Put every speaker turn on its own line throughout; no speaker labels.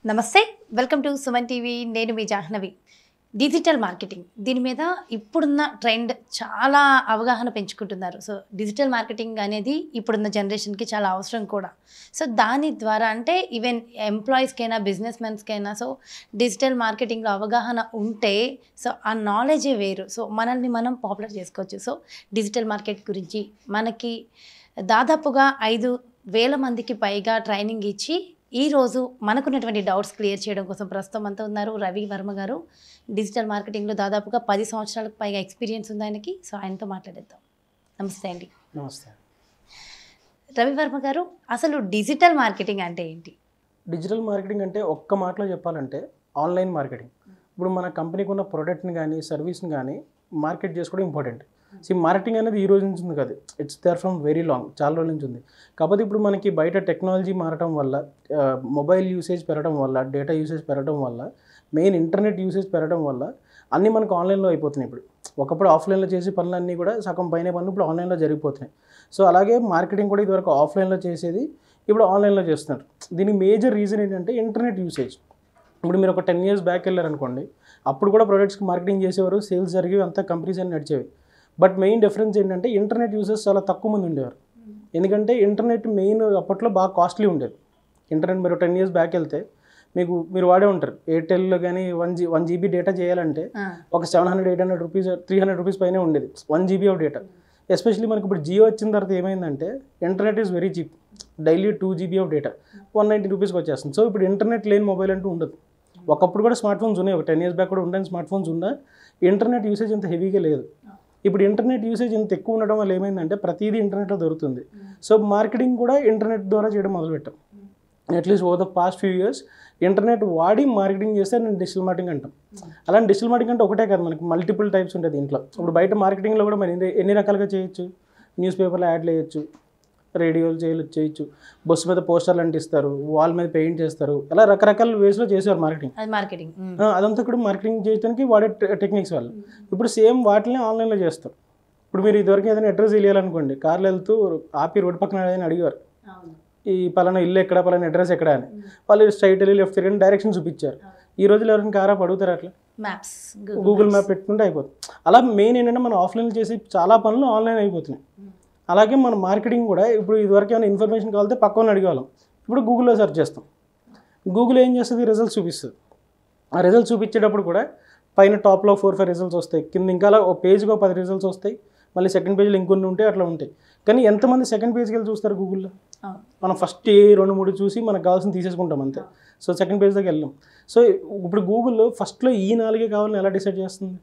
నమస్తే welcome to Suman TV నేను మీ Jahnavi digital marketing దీని మీద ఇప్పుడున్న ట్రెండ్ చాలా అవగాహన పెంచుకుంటున్నారు సో డిజిటల్ మార్కెటింగ్ అనేది ఇప్పుడున్న జనరేషన్కి చాలా అవసరం కూడా సో దాని ద్వారా అంటే ఈవెన్ ఎంప్లాయీస్కైనా బిజినెస్ మెన్స్కైనా సో డిజిటల్ మార్కెటింగ్లో అవగాహన ఉంటే సో ఆ నాలెడ్జే వేరు సో మనల్ని మనం పాపులర్ చేసుకోవచ్చు సో డిజిటల్ మార్కెట్ గురించి మనకి దాదాపుగా ఐదు వేల మందికి పైగా ట్రైనింగ్ ఇచ్చి ఈరోజు మనకున్నటువంటి డౌట్స్ క్లియర్ చేయడం కోసం ప్రస్తుతం అంతా ఉన్నారు రవి వర్మ గారు డిజిటల్ మార్కెటింగ్లో దాదాపుగా పది సంవత్సరాలకు పైగా ఎక్స్పీరియన్స్ ఉంది ఆయనకి సో ఆయనతో మాట్లాడేద్దాం నమస్తే అండి
నమస్తే
రవి వర్మ గారు అసలు డిజిటల్ మార్కెటింగ్ అంటే ఏంటి
డిజిటల్ మార్కెటింగ్ అంటే ఒక్క మాటలో చెప్పాలంటే ఆన్లైన్ మార్కెటింగ్ ఇప్పుడు మన కంపెనీకి ఉన్న ప్రోడక్ట్ని కానీ సర్వీస్ని కానీ మార్కెట్ చేసుకోవడం ఇంపార్టెంట్ సో మార్కెటింగ్ అనేది ఈ రోజు నుంచి ఉంది కదా it's there from very long చాలా రోజుల నుంచి ఉంది కాకపోతే ఇప్పుడు మనకి బయట టెక్నాలజీ మారడం వల్ల మొబైల్ యూసేజ్ పెరగడం వల్ల డేటా యూసేజ్ పెరగడం వల్ల మెయిన్ ఇంటర్నెట్ యూసేజ్ పెరగడం వల్ల అన్నీ మనకు ఆన్లైన్లో అయిపోతున్నాయి ఇప్పుడు ఒకప్పుడు ఆఫ్లైన్లో చేసే పనులన్నీ కూడా సగం పైన పనులు ఇప్పుడు ఆన్లైన్లో జరిగిపోతున్నాయి సో అలాగే మార్కెటింగ్ కూడా ఇదివరకు ఆఫ్లైన్లో చేసేది ఇప్పుడు ఆన్లైన్లో చేస్తున్నారు దీనికి మేజర్ రీజన్ ఏంటంటే ఇంటర్నెట్ యూసేజ్ ఇప్పుడు మీరు ఒక టెన్ ఇయర్స్ బ్యాక్ వెళ్ళారనుకోండి అప్పుడు కూడా ప్రొడక్ట్స్కి మార్కెటింగ్ చేసేవారు సేల్స్ జరిగేవి అంతా కంపెనీస్ అని నడిచేవి బట్ మెయిన్ డిఫరెన్స్ ఏంటంటే ఇంటర్నెట్ యూజర్స్ చాలా తక్కువ మంది ఉండేవారు ఎందుకంటే ఇంటర్నెట్ మెయిన్ అప్పట్లో బాగా కాస్ట్లీ ఉండేది ఇంటర్నెట్ మీరు టెన్ ఇయర్స్ బ్యాక్ వెళ్తే మీకు మీరు వాడే ఉంటారు ఎయిర్టెల్లో కానీ one G one GB data చేయాలంటే
ఆ,
ఒక seven hundred eight hundred rupees three hundred rupees పైనే ఉండేది one GB of data especially మనకి ఇప్పుడు జియో వచ్చిన తర్వాత ఏమైందంటే internet is very cheap daily two GB of data one ninety రూపీస్కి వచ్చేస్తుంది సో ఇప్పుడు ఇంటర్నెట్ లేని మొబైల్ అంటూ ఉండదు ఒకప్పుడు కూడా స్మార్ట్ ఫోన్స్ ఉన్నాయి ఒక టెన్ ఇయర్స్ బ్యాక్ కూడా ఉండని స్మార్ట్ ఫోన్స్ ఉన్నా ఇంటర్నెట్ యూసేజ్ ఇంత హెవీగా లేదు ఇప్పుడు ఇంటర్నెట్ యూసేజ్ ఇంత ఎక్కువ ఉండడం వల్ల ఏమైందంటే ప్రతిదీ ఇంటర్నెట్లో దొరుకుతుంది సో మార్కెటింగ్ కూడా ఇంటర్నెట్ ద్వారా చేయడం మొదలుపెట్టాం at least over the past few years internet వాడి మార్కెటింగ్ చేస్తే నేను డిజిటల్ మార్కెటింగ్ అంటాం అలాంటి డిజిటల్ మార్కెటింగ్ అంటే ఒకటే కాదు మనకి మల్టిపుల్ టైప్స్ ఉంటుంది దీంట్లో ఇప్పుడు బయట మార్కెటింగ్లో కూడా మరి ఎన్ని- ఎన్ని రకాలుగా చేయొచ్చు న్యూస్ పేపర్లో యాడ్లు వేయచ్చు రేడియోలు చేయొచ్చు చేయొచ్చు బస్సు మీద పోస్టర్లు అంటిస్తారు వాల్ మీద పెయింట్ చేస్తారు అలా రకరకాల వేస్లో చేసేవారు మార్కెటింగ్
అది మార్కెటింగ్ ఉమ్,
ఆ, అదంతా కూడా మార్కెటింగ్ చేయడానికి వాడే టె- టెక్నిక్స్ వాళ్ళు ఇప్పుడు సేమ్ వాటిని ఆన్లైన్లో చేస్తారు ఇప్పుడు మీరు ఇదివరకు ఏదైనా అడ్రస్ తెలియాలనుకోండి కార్లో వెళ్తూ ఆపి రోడ్డు పక్కన ఏదైనా అడిగారు ఈ పలానా ఇల్లు ఎక్కడ పలానా అడ్రస్ ఎక్కడ అని వాళ్ళు స్ట్రైట్ వెళ్ళి లెఫ్ట్ తిరిగి డైరెక్షన్ చూపించారు ఈ రోజుల్లో ఎవరైనా కారా అడుగుతారు అట్లా
మ్యాప్స్
గూగుల్ మ్యాప్ పెట్టుకుంటే అయిపోతుంది అలా మెయిన్ ఏంటంటే మనం ఆఫ్లైన్ చేసి చాలా పనులు ఆన్లైన్ అయిపోతున్నాయి అలాగే మన మార్కెటింగ్ కూడా ఇప్పుడు ఇదివరకు ఏమైనా ఇన్ఫర్మేషన్ కావాలంటే పక్కన అడిగేవాళ్ళం ఇప్పుడు గూగుల్లో సెర్చ్ చేస్తాం గూగుల్ ఏం చేస్తుంది రిజల్ట్స్ చూపిస్తుంది ఆ రిజల్ట్స్ చూపించేటప్పుడు కూడా పైన టాప్లో ఫోర్ ఫైవ్ రిజల్ట్స్ వస్తాయి కింద ఇంకా అలా ఒక పేజ్కి ఒక పది రిజల్ట్స్ వస్తాయి మళ్ళీ సెకండ్ పేజ్లో ఇంకొన్ని ఉంటాయి అట్లా ఉంటాయి కానీ ఎంతమంది సెకండ్ పేజ్కి వెళ్ళి చూస్తారు గూగుల్లో
అవును.
మనం ఫస్ట్ ఏ రెండు మూడు చూసి మనకు కావాల్సిన తీసేసుకుంటాం అంతే సో సెకండ్ పేజ్ దగ్గర వెళ్ళాం సో ఇప్పుడు గూగుల్లో ఫస్ట్లో ఈ నాలుగే కావాలని ఎలా డిసైడ్ చేస్తుంది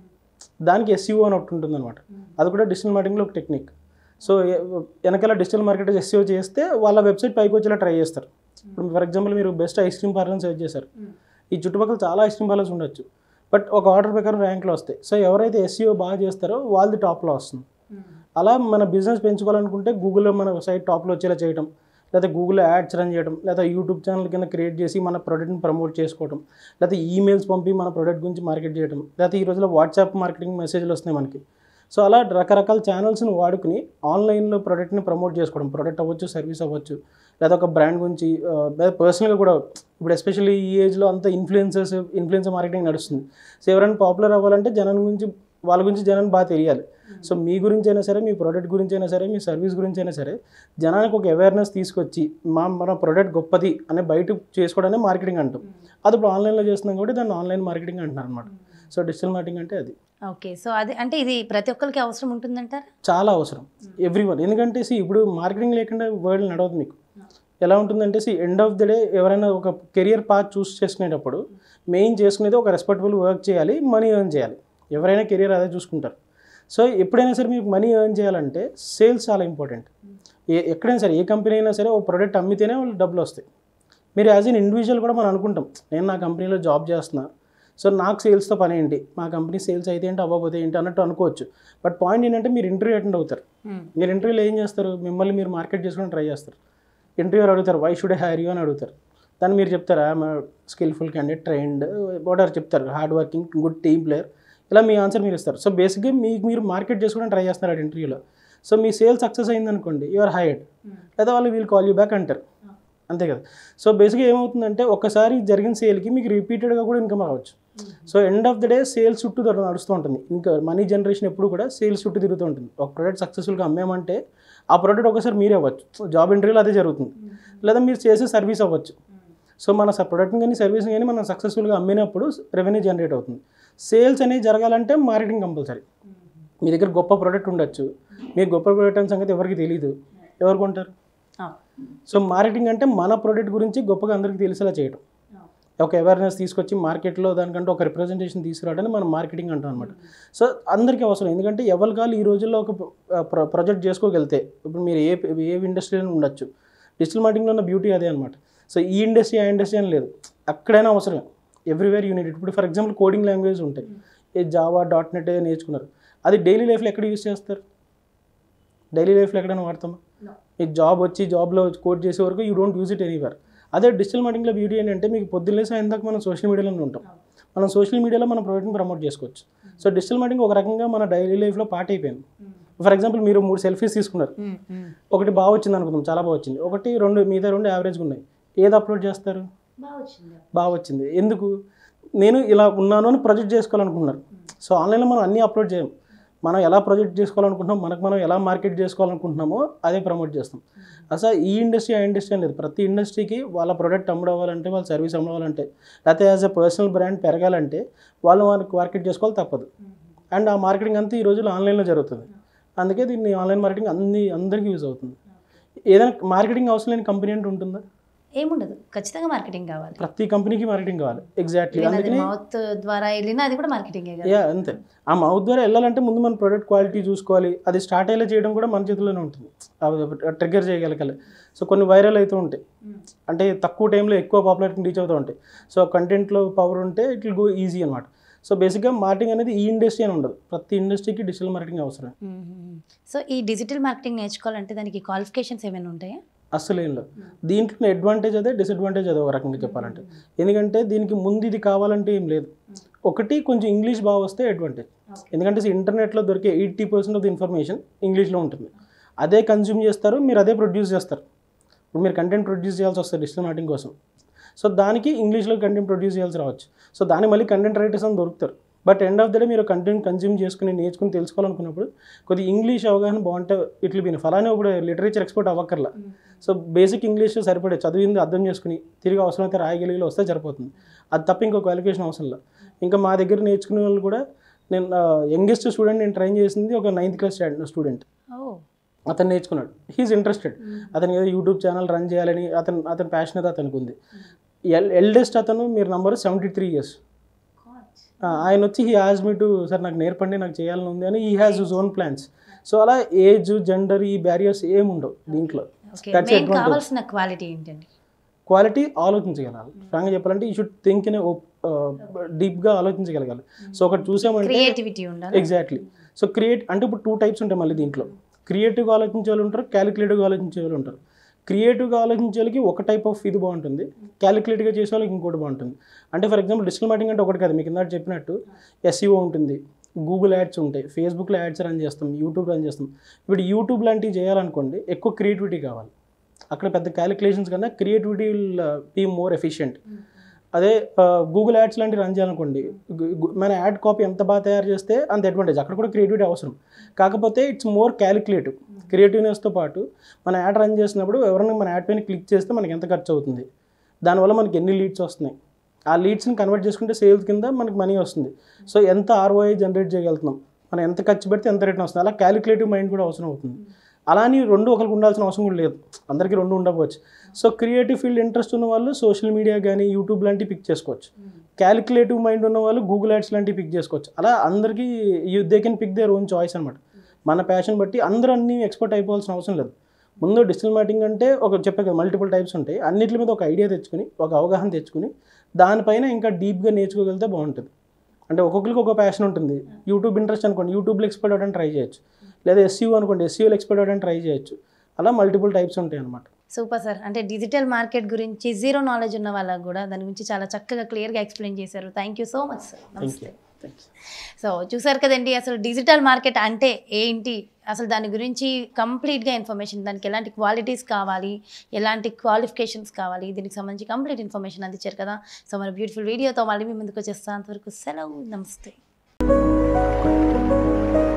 దానికి ఎస్ఈఓ అని ఒకటి ఉంటుంది అనమాట అది కూడా డిజిటల్ మార్కెటింగ్లో ఒక టెక్నిక్ సో ఎ- వెనకాల డిజిటల్ మార్కెట్ ఎస్ఈఓ చేస్తే వాళ్ళ వెబ్సైట్ పైకి వచ్చేలా ట్రై చేస్తారు ఇప్పుడు ఫర్ ఎగ్జాంపుల్ మీరు best ice cream parlour search చేశారు ఈ చుట్టుపక్కల చాలా ఐస్ క్రీమ్ పార్లర్స్ ఉండొచ్చు బట్ ఒక ఆర్డర్ ప్రకారం ర్యాంక్లో వస్తాయి సో ఎవరైతే ఎస్ఈఓ బాగా చేస్తారో వాళ్ళది టాప్లో వస్తుంది అలా మన బిజినెస్ పెంచుకోవాలనుకుంటే గూగుల్లో మన సైట్ టాప్లో వచ్చేలా చేయడం లేదా గూగుల్లో యాడ్స్ రన్ చేయడం లేదా యూట్యూబ్ ఛానల్ కింద క్రియేట్ చేసి మన ప్రోడక్ట్ని ప్రమోట్ చేసుకోవడం లేదా ఈమెయిల్స్ పంపి మన ప్రోడక్ట్ గురించి మార్కెట్ చేయడం లేదా ఈ రోజుల్లో వాట్సాప్ మార్కెటింగ్ మెసేజ్లు వస్తున్నాయి మనకి సో అలా రకరకాల ఛానల్స్ని వాడుకుని ఆన్లైన్లో ప్రోడక్ట్ని ప్రమోట్ చేసుకోవడం ప్రోడక్ట్ అవ్వచ్చు సర్వీస్ అవ్వచ్చు లేదా ఒక బ్రాండ్ గురించి ఆ, లేదా పర్సనల్గా కూడా ఇప్పుడు ఎస్పెషల్లీ ఈ ఏజ్లో అంతా ఇన్ఫ్లుయెన్సర్స్ ఇన్ఫ్లుయెన్సర్ మార్కెటింగ్ నడుస్తుంది సో ఎవరైనా పాపులర్ అవ్వాలంటే జనాన్ని గురించి వాళ్ళ గురించి జనాన్ని బాగా తెలియాలి సో మీ గురించి అయినా సరే మీ ప్రోడక్ట్ గురించి అయినా సరే మీ సర్వీస్ గురించి అయినా సరే జనానికి ఒక అవేర్నెస్ తీసుకొచ్చి మా మన ప్రోడక్ట్ గొప్పది అనే బయట చేసుకోవడానే మార్కెటింగ్ అంటాం అది ఇప్పుడు ఆన్లైన్లో చేస్తున్నాం కాబట్టి దాన్ని ఆన్లైన్ మార్కెటింగ్ అంటున్నారు అనమాట సో డిజిటల్ మార్కెటింగ్ అంటే అది
ఓకే సో అది అంటే ఇది ప్రతి ఒక్కరికి అవసరం ఉంటుందంటారా
చాలా అవసరం ఎవ్రీ వన్ ఎందుకంటే సి ఇప్పుడు మార్కెటింగ్ లేకుండా వరల్డ్ నడవదు మీకు ఎలా ఉంటుందంటే see end of the day ఎవరైనా ఒక కెరియర్ పాత్ చూస్ చేసుకునేటప్పుడు మెయిన్ చేసుకునేది ఒక రెస్పెక్టబుల్ వర్క్ చేయాలి మనీ ఎర్న్ చేయాలి ఎవరైనా కెరియర్ అదే చూసుకుంటారు సో ఎప్పుడైనా సరే మీకు మనీ ఎర్న్ చేయాలంటే సేల్స్ చాలా ఇంపార్టెంట్ ఏ ఎక్కడైనా సరే ఏ కంపెనీ అయినా సరే ఒక ప్రోడక్ట్ అమ్మితేనే వాళ్ళు డబ్బులు వస్తాయి మీరు యాజ్ ఎన్ ఇండివిజువల్ కూడా మనం అనుకుంటాం నేను నా కంపెనీలో జాబ్ చేస్తున్నా సో నాకు సేల్స్తో పని ఏంటి మా కంపెనీ సేల్స్ అయితే ఏంటి అవ్వకపోతే ఏంటి అన్నట్టు అనుకోవచ్చు బట్ పాయింట్ ఏంటంటే మీరు ఇంటర్వ్యూ అటెండ్ అవుతారు మీరు ఇంటర్వ్యూలో ఏం చేస్తారు మిమ్మల్ని మీరు మార్కెట్ చేసుకొని ట్రై చేస్తారు ఇంటర్వ్యూ అడుగుతారు వై షుడ్ హైర్ యూ అని అడుగుతారు దాన్ని మీరు చెప్తారా స్కిల్ఫుల్ క్యాండిడేట్ ట్రైన్డ్ వాటర్ చెప్తారు hard working good team player ఇలా మీ ఆన్సర్ మీరు ఇస్తారు సో బేసిక్గా మీకు మీరు మార్కెట్ చేసుకోవడానికి ట్రై చేస్తున్నారు ఇంటర్వ్యూలో సో మీ సేల్ సక్సెస్ అయింది అనుకోండి యూఆర్ హైర్డ్ లేదా వాళ్ళు వీళ్ళు కాల్ యూ బ్యాక్ అంటారు అంతే కదా సో బేసిక్గా ఏమవుతుందంటే ఒకసారి జరిగిన సేల్కి మీకు రిపీటెడ్గా కూడా ఇన్కమ్ రావచ్చు so end of the day sales చుట్టూ ద- నడుస్తూ ఉంటుంది ఇంకా మనీ జనరేషన్ ఎప్పుడు కూడా సేల్స్ చుట్టూ తిరుగుతూ ఉంటుంది ఒక ప్రోడక్ట్ సక్సెస్ఫుల్గా అమ్మామంటే ఆ ప్రోడక్ట్ ఒకసారి మీరే అవ్వచ్చు జాబ్ ఇంటర్వ్యూలో అదే జరుగుతుంది లేదా మీరు చేసే సర్వీస్ అవ్వచ్చు సో మన ప్రోడక్ట్ని కానీ సర్వీస్ కానీ మనం సక్సెస్ఫుల్గా అమ్మినప్పుడు రెవెన్యూ జనరేట్ అవుతుంది సేల్స్ అనేవి జరగాలంటే మార్కెటింగ్ కంపల్సరీ మీ దగ్గర గొప్ప ప్రోడక్ట్ ఉండొచ్చు మీకు గొప్ప ప్రోడక్ట్ అనే సంగతి ఎవరికి తెలియదు ఎవరు కొంటారు సో మార్కెటింగ్ అంటే మన ప్రోడక్ట్ గురించి గొప్పగా అందరికీ తెలిసేలా చేయడం ఒక అవేర్నెస్ తీసుకొచ్చి మార్కెట్లో దానికంటే ఒక రిప్రజెంటేషన్ తీసుకురావడానికి మనం మార్కెటింగ్ అంటాం అనమాట సో అందరికీ అవసరం ఎందుకంటే ఎవరి కాలు ఈ రోజుల్లో ఒక ప్రాజెక్ట్ చేసుకోగలితే ఇప్పుడు మీరు ఏ ఏ ఇండస్ట్రీలో ఉండొచ్చు డిజిటల్ మార్కెటింగ్లో ఉన్న బ్యూటీ అదే అనమాట సో ఈ ఇండస్ట్రీ ఆ ఇండస్ట్రీ అని లేదు ఎక్కడైనా అవసరమే ఎవ్రీవేర్ యూనిట్ ఇప్పుడు ఫర్ ఎగ్జాంపుల్ కోడింగ్ లాంగ్వేజ్ ఉంటాయి ఏ జావా డాట్ నెట్ నేర్చుకున్నారు అది డైలీ లైఫ్లో ఎక్కడ యూస్ చేస్తారు డైలీ లైఫ్లో ఎక్కడైనా వాడతామా మీకు జాబ్ వచ్చి జాబ్లో కోడ్ చేసే వరకు you don't use it anywhere అదే డిజిటల్ మార్కెటింగ్లో బ్యూటీ ఏంటంటే మీకు పొద్దున్నే సాయంత్రం మనం సోషల్ మీడియాలో ఉంటాం మనం సోషల్ మీడియాలో మన ప్రోడక్ట్ని ప్రమోట్ చేసుకోవచ్చు సో డిజిటల్ మార్కెటింగ్ ఒక రకంగా మన డైలీ లైఫ్లో పార్ట్ అయిపోయింది ఫర్ ఎగ్జాంపుల్ మీరు మూడు సెల్ఫీస్ తీసుకున్నారు ఒకటి బాగా వచ్చింది అనుకుందాం చాలా బాగా వచ్చింది ఒకటి రెండు మిగతా రెండు యావరేజ్గా ఉన్నాయి ఏది అప్లోడ్ చేస్తారు బాగా వచ్చింది ఎందుకు నేను ఇలా ఉన్నాను అని ప్రొజెక్ట్ చేసుకోవాలనుకున్నారు సో ఆన్లైన్లో మనం అన్నీ అప్లోడ్ చేయం మనం ఎలా ప్రొజెక్ట్ చేసుకోవాలనుకుంటున్నాం మనకు మనం ఎలా మార్కెట్ చేసుకోవాలనుకుంటున్నామో అదే ప్రమోట్ చేస్తాం అసలు ఈ ఇండస్ట్రీ ఆ ఇండస్ట్రీ అని లేదు ప్రతి ఇండస్ట్రీకి వాళ్ళ ప్రొడక్ట్ అమ్మడవాలంటే వాళ్ళ సర్వీస్ అమ్మడవాలంటే లేకపోతే యాజ్ ఎ పర్సనల్ బ్రాండ్ పెరగాలంటే వాళ్ళు మనకు మార్కెట్ చేసుకోవాలి తప్పదు అండ్ ఆ మార్కెటింగ్ అంతా ఈ రోజుల్లో ఆన్లైన్లో జరుగుతుంది అందుకే దీన్ని ఆన్లైన్ మార్కెటింగ్ అన్ని అందరికీ యూజ్ అవుతుంది ఏదైనా మార్కెటింగ్ అవసరం లేని కంపెనీ అంటే ఉంటుందా
ఏముండదు ఖచ్చితంగా మార్కెటింగ్ కావాలి
ప్రతి కంపెనీకి మార్కెటింగ్ కావాలి ఎగ్జాక్ట్లీ
Even అది
అందుకని
మౌత్ ద్వారా వెళ్ళినా అది కూడా మార్కెటింగే కదా
యా అంతే ఆ మౌత్ ద్వారా వెళ్ళాలంటే ముందు మన ప్రొడక్ట్ క్వాలిటీ చూసుకోవాలి అది స్టార్ట్ అయ్యేలా చేయడం కూడా మన చేతిలోనే ఉంటుంది ట్రిగ్గర్ చేయగలగాలి సో కొన్ని వైరల్ అవుతూ ఉంటాయి అంటే తక్కువ టైంలో ఎక్కువ పాపులారిటీని రీచ్ అవుతూ ఉంటాయి సో కంటెంట్లో పవర్ ఉంటే ఇట్ విల్ గో ఈజీ అనమాట సో బేసిక్గా మార్కెటింగ్ అనేది ఈ ఇండస్ట్రీ అని ఉండదు ప్రతి ఇండస్ట్రీకి డిజిటల్ మార్కెటింగ్ అవసరం
సో ఈ డిజిటల్ మార్కెటింగ్ నేర్చుకోవాలంటే దానికి క్వాలిఫికేషన్స్ ఏమైనా ఉంటాయా
అస్సలు ఏం లేదు దీంట్లో అడ్వాంటేజ్ అదే డిసడ్వాంటేజ్ అదే ఒక రకంగా చెప్పాలంటే ఎందుకంటే దీనికి ముందు ఇది కావాలంటే ఏం లేదు ఒకటి కొంచెం ఇంగ్లీష్ బాగా వస్తే అడ్వాంటేజ్ ఎందుకంటే ఇంటర్నెట్లో దొరికే eighty percent of the information ఇంగ్లీష్లో ఉంటుంది అదే కన్జ్యూమ్ చేస్తారు మీరు అదే ప్రొడ్యూస్ చేస్తారు ఇప్పుడు మీరు కంటెంట్ ప్రొడ్యూస్ చేయాల్సి వస్తుంది డిజిటల్ మార్కెటింగ్ కోసం సో దానికి ఇంగ్లీష్లో కంటెంట్ ప్రొడ్యూస్ చేయాల్సి రావచ్చు సో దానికి మళ్ళీ కంటెంట్ రైటర్స్ అని దొరుకుతారు but end of the day మీరు కంటెంట్ కన్జ్యూమ్ చేసుకుని నేర్చుకుని తెలుసుకోవాలనుకున్నప్పుడు కొద్దిగా ఇంగ్లీష్ అవగాహన బాగుంటే ఇట్లు బీన్ ఫలానే ఇప్పుడు లిటరేచర్ ఎక్స్పర్ట్ అవ్వక్కర్లా సో బేసిక్ ఇంగ్లీష్ సరిపడే చదివింది అర్థం చేసుకుని తిరిగి అవసరమైతే రాయగలిగి వస్తే సరిపోతుంది అది తప్ప ఇంకో క్వాలిఫికేషన్ అవసరం లేదు ఇంకా మా దగ్గర నేర్చుకునే వాళ్ళు కూడా నేను యంగెస్ట్ స్టూడెంట్ నేను ట్రైన్ చేసింది ఒక నైన్త్ క్లాస్ స్టూడెంట్
ఓ
అతను నేర్చుకున్నాడు హీఈస్ ఇంట్రెస్టెడ్ అతను ఏదో యూట్యూబ్ ఛానల్ రన్ చేయాలని అతను అతని ప్యాషన్ అయితే అతనికి ఉంది ఎల్ ఎల్డెస్ట్ అతను మీరు నంబర్ సెవెంటీ త్రీ ఇయర్స్ ఆయన వచ్చి he has me to sir నాకు నేర్పండి నాకు చేయాలని ఉంది అని he has his own plans so అలా ఏజ్ జెండర్ ఈ బ్యారియర్స్ ఏమి ఉండవు దీంట్లో
ఓకే
That's
మెయిన్
advantage.
కావాల్సిన క్వాలిటీ ఏంటండి
క్వాలిటీ ఆలోచించగలగాలి ఫ్రాంక్గా చెప్పాలంటే ఈ షుడ్ థింక్ ఇన్ డీప్గా ఆలోచించగలగాలి సో ఒకటి చూసామంటే
క్రియేటివిటీ ఉండాలి
ఎగ్జాక్ట్లీ సో క్రియేట్ అంటే ఇప్పుడు టూ టైప్స్ ఉంటాయి మళ్ళీ దీంట్లో క్రియేటివ్గా ఆలోచించే వాళ్ళు ఉంటారు క్యాలిక్యులేటివ్గా ఆలోచించే వాళ్ళు ఉంటారు క్రియేటివ్గా ఆలోచించే వాళ్ళకి ఒక టైప్ ఆఫ్ ఇది బాగుంటుంది క్యాలిక్యులేట్గా చేసే వాళ్ళకి ఇంకోటి బాగుంటుంది అంటే ఫర్ ఎగ్జాంపుల్ డిజిటల్ మార్కెటింగ్ అంటే ఒకటి కాదు మీకు ఇందాక చెప్పినట్టు ఎస్ఈఓ ఉంటుంది గూగుల్ యాడ్స్ ఉంటాయి ఫేస్బుక్లో యాడ్స్ రన్ చేస్తాం యూట్యూబ్ రన్ చేస్తాం ఇప్పుడు యూట్యూబ్ లాంటివి చేయాలనుకోండి ఎక్కువ క్రియేటివిటీ కావాలి అక్కడ పెద్ద క్యాలిక్యులేషన్స్ కన్నా creativity will be more efficient అదే గూగుల్ యాడ్స్ లాంటివి రన్ చేయాలనుకోండి గు- గు- మన యాడ్ కాపీ ఎంత బాగా తయారు చేస్తే అంత అడ్వాంటేజ్ అక్కడ కూడా క్రియేటివిటీ అవసరం కాకపోతే ఇట్స్ మోర్ క్యాలిక్యులేటివ్ క్రియేటివ్నెస్తో పాటు మన యాడ్ రన్ చేసినప్పుడు ఎవరైనా మన యాడ్ పైన క్లిక్ చేస్తే మనకి ఎంత ఖర్చు అవుతుంది దానివల్ల మనకి ఎన్ని లీడ్స్ వస్తున్నాయి ఆ లీడ్స్ని కన్వర్ట్ చేసుకుంటే సేల్స్ కింద మనకి మనీ వస్తుంది సో ఎంత ఆర్ఓఐ జనరేట్ చేయగలుగుతున్నాం మనం ఎంత ఖర్చు పెడితే ఎంత రిటర్న్ వస్తుంది అలా క్యాలిక్యులేటివ్ మైండ్ కూడా అవసరం అవుతుంది అలా అని రెండు ఒకరికి ఉండాల్సిన అవసరం కూడా లేదు అందరికీ రెండు ఉండకపోవచ్చు సో క్రియేటివ్ ఫీల్డ్ ఇంట్రెస్ట్ ఉన్న వాళ్ళు సోషల్ మీడియా కానీ యూట్యూబ్ లాంటివి పిక్ చేసుకోవచ్చు క్యాలిక్యులేటివ్ మైండ్ ఉన్న వాళ్ళు గూగుల్ యాడ్స్ లాంటివి పిక్ చేసుకోవచ్చు అలా అందరికీ you they can pick their own choice అనమాట మన ప్యాషన్ బట్టి అందరూ అన్ని ఎక్స్పర్ట్ అయిపోవాల్సిన అవసరం లేదు ముందు డిజిటల్ మార్కెటింగ్ అంటే ఒక చెప్పే కదా మల్టిపుల్ టైప్స్ ఉంటాయి అన్నిటి మీద ఒక ఐడియా తెచ్చుకుని ఒక అవగాహన తెచ్చుకుని దానిపైన ఇంకా డీప్గా నేర్చుకోగలిగితే బాగుంటుంది అంటే ఒక్కొక్కరికి ఒక ప్యాషన్ ఉంటుంది యూట్యూబ్ ఇంట్రెస్ట్ అనుకోండి యూట్యూబ్లో ఎక్స్పర్ట్ అవ్వడానికి ట్రై చేయొచ్చు లేదా ఎస్సీఓ అనుకోండి ఎస్సీఓలో ఎక్స్పర్ట్ అవ్వడానికి ట్రై చేయొచ్చు అలా మల్టిపుల్ టైప్స్ ఉంటాయి అనమాట
సూపర్ సార్ అంటే డిజిటల్ మార్కెట్ గురించి జీరో నాలెడ్జ్ ఉన్న వాళ్ళకి కూడా దాని గురించి చాలా చక్కగా క్లియర్గా ఎక్స్ప్లెయిన్ చేశారు thank you so much sir
thank
నమస్తే
యూ
సో చూసారు కదండి అసలు డిజిటల్ మార్కెట్ అంటే ఏంటి అసలు దాని గురించి కంప్లీట్గా ఇన్ఫర్మేషన్ దానికి ఎలాంటి క్వాలిటీస్ కావాలి ఎలాంటి క్వాలిఫికేషన్స్ కావాలి దీనికి సంబంధించి కంప్లీట్ ఇన్ఫర్మేషన్ అందించారు కదా సో మన బ్యూటిఫుల్ వీడియోతో మళ్ళీ మీ ముందుకు వచ్చేస్తాను అంతవరకు సెలవు నమస్తే